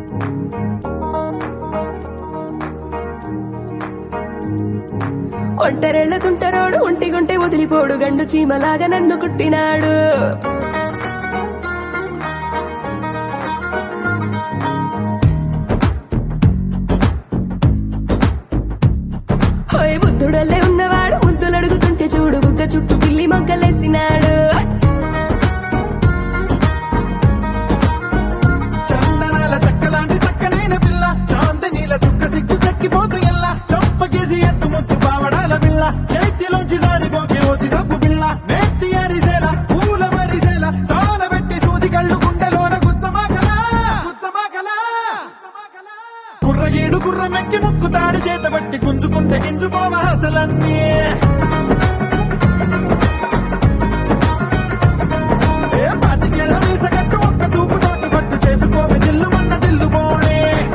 ఒంటరెళ్ళ తుంటరోడు ఒంటిగుంటే వదిలిపోడు గండు చీమలాగా నన్ను కుట్టినాడు హోయ్ బుద్ధుడల్లే ఉన్నవాడు ముద్దులు అడుగుతుంటే చూడు బుగ్గ చుట్టూ పిల్లి మొగ్గలేసినాడు చందనాల చెక్కలాంటి చక్కనైన పిల్ల చాందనీల చుక్క సిగ్గు చెక్కిపోతూ ఎల్లా చంపకేసి ఎత్తు ముత్తు పావడాల పిల్ల చేతిలోంచి జారిపోకే ఓసి సబ్బు పిల్ల నేత్తి అరిసేల పూల మరిసేల సాన పెట్టి సూది కళ్ళు గుండెలోన గుచ్చమాకలా గుచ్చమాకలా కుర్రగీడు గుర్రమెక్కి ముక్కు తాడి చేత బట్టి గుంజుకుంటే గింజుకోవ అసలన్నీ ఏ పాతికేళ్ల మీసగట్టు ఒక్క చూపు తోటి పట్టు చేసుకోవే జిల్లు మన్న జిల్లు పోడే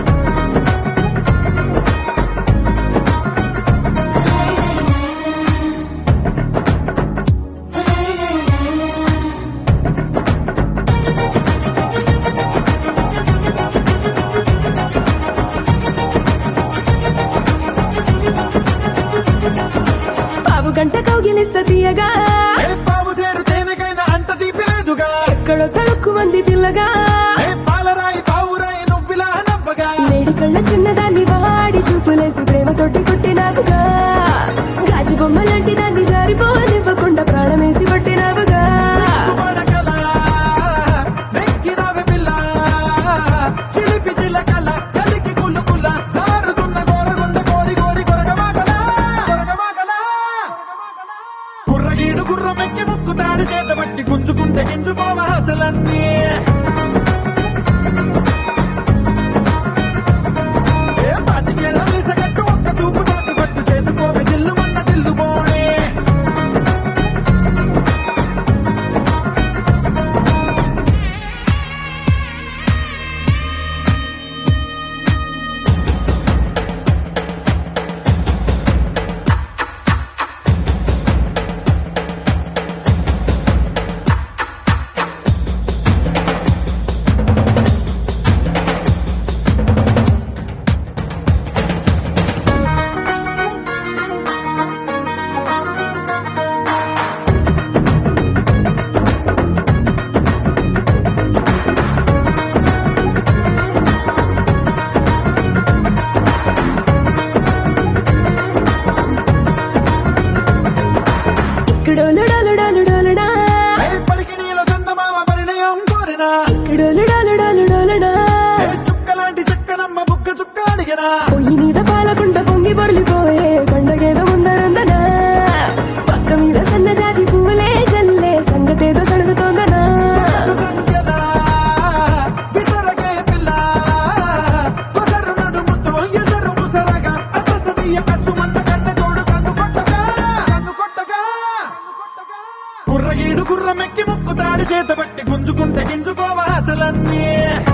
పావు గంట కౌగిలిస్త తీయగా ఏ పావు సేరు తేనెకైనా అంత తీపి లేదుగా ఎక్కడో తడుక్కు మంది పిల్లగా ఏ పాలరాయి పావురాయి నువ్విలా నవ్వగా లేడి కళ్ళ చిన్నదాన్ని వాడి చూపులేసి ప్రేమతోటి కొట్టినావుగా గాజు బొమ్మ లాంటి దాన్ని జారిపోనివ్వకుండా ప్రాణమేసి పట్టినావుగా పడకలా నెక్కినవి పిల్ల చిలిపి చిలకల కలికి కుళ్ళు కుల్ల జారుతున్న గోరగుండ కోరి కోరి కొరగమాకలా కొరగమాకలా కుర్రగీడు గుర్రమెక్కి ముక్కు తాడి చేత బట్టి గుంజుకుంటే గింజుకోవ అసలన్నీ ఏ పాతికేళ్ల మీసగట్టు ఒక్క చూపు తోటి పట్టు చేసుకోవే జిల్లు మన్న జిల్లు పోడే ఇక్కడోలు డోలు డోలు డోలుడా ఏ పలికి నీలో చందమామ పరిణయం కోరినా ఇక్కడోలు డోలు డోలు డోలుడా ఏ చుక్కలాంటి చక్కనమ్మ బుక్క చుక్క అడిగినా పొయ్యి మీద పాలకుంట పొంగి పొర్లిపోయే పండగేదో ముందరందనా పక్క మీద సన్నజాజి పువ్వులే జల్లే సంగతేదో సడుగుతోందనా సంఖ్యలా విసరగే పిల్ల కొసరు నడుముతో ఎసరు ముసరగా అతసదియ కచ్చుమన్న కన్న తోడు కన్ను కొట్టగా కన్ను కొట్టగా కుర్రగీడు గుర్రమెక్కి ముక్కు తాడి చేత బట్టి గుంజుకుంటే గింజుకోవ అసలన్నీ